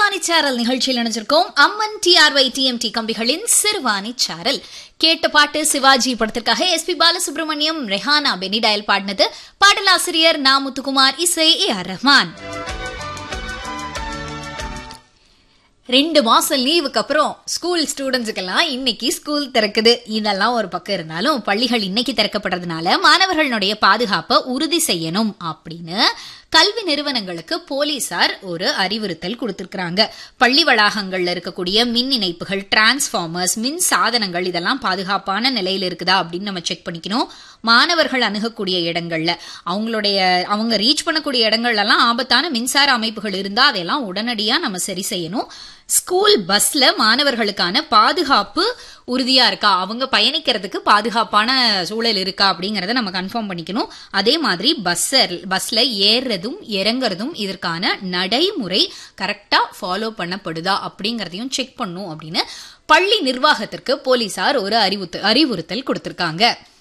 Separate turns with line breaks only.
சிறுவாணி சாரல் நிகழ்ச்சியில் நினைச்சிருக்கோம் அம்மன் TRY TMT கம்பிகளின் சிறுவாணி சாரல் கேட்ட பாட்டு சிவாஜி படத்திற்காக எஸ்பி பாலசுப்ரமணியம் ரெஹானா பெனிடாயல் பாடினது பாடலாசிரியர் நா முத்துக்குமார் இசை ஏ ஆர் ரஹ்மான் ரெண்டு மாசம் லீவுக்கு அப்புறம் ஸ்கூல் ஸ்டூடெண்ட்ஸுக்கெல்லாம் இன்னைக்கு ஸ்கூல் திறக்குது இதெல்லாம் ஒரு பக்கம் இருந்தாலும் பள்ளிகள் இன்னைக்கு திறக்கப்படுறதுனால மாணவர்களுடைய பாதுகாப்பை உறுதி செய்யணும் அப்படின்னு கல்வி நிறுவனங்களுக்கு போலீசார் ஒரு அறிவுறுத்தல் கொடுத்திருக்கிறாங்க பள்ளி வளாகங்கள்ல இருக்கக்கூடிய மின் இணைப்புகள் டிரான்ஸ்ஃபார்மர்ஸ் மின் சாதனங்கள் இதெல்லாம் பாதுகாப்பான நிலையில இருக்குதா அப்படின்னு நம்ம செக் பண்ணிக்கணும் மாணவர்கள் அணுகக்கூடிய இடங்கள்ல அவங்களுடைய அவங்க ரீச் பண்ணக்கூடிய இடங்கள்ல எல்லாம் ஆபத்தான மின்சார அமைப்புகள் இருந்தா அதையெல்லாம் உடனடியா நம்ம சரி செய்யணும் ஸ்கூல் பஸ்ல மாணவர்களுக்கான பாதுகாப்பு உறுதியா இருக்கா அவங்க பயணிக்கிறதுக்கு பாதுகாப்பான சூழல் இருக்கா அப்படிங்கறத நம்ம கன்ஃபார்ம் பண்ணிக்கணும் அதே மாதிரி பஸ் பஸ்ல ஏறுறதும் இறங்குறதும் இதற்கான நடைமுறை கரெக்டா ஃபாலோ பண்ணப்படுதா அப்படிங்கறதையும் செக் பண்ணும் அப்படின்னு பள்ளி நிர்வாகத்திற்கு போலீசார் ஒரு அறிவுறுத்தல் அறிவுறுத்தல் கொடுத்திருக்காங்க